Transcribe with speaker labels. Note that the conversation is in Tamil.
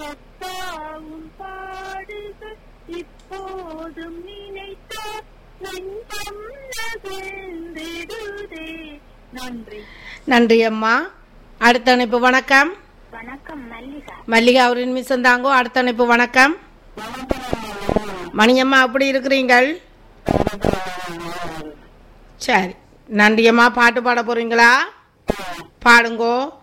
Speaker 1: கத்தாவும் பாடுகள் இப்போதும் நினைத்தால் நெஞ்சம் நகர்ந்திடுதே நன்றி
Speaker 2: நன்றி அம்மா அடுத்த அணைப்பு வணக்கம்
Speaker 1: வணக்கம் மல்லிகா
Speaker 2: மல்லிகா அவரின் மிஸ் தாங்கோ அடுத்த அணைப்பு வணக்கம் மணியம்மா அப்படி இருக்கிறீங்கள் சரி நன்றியம்மா பாட்டு பாட போறீங்களா பாடுங்கோ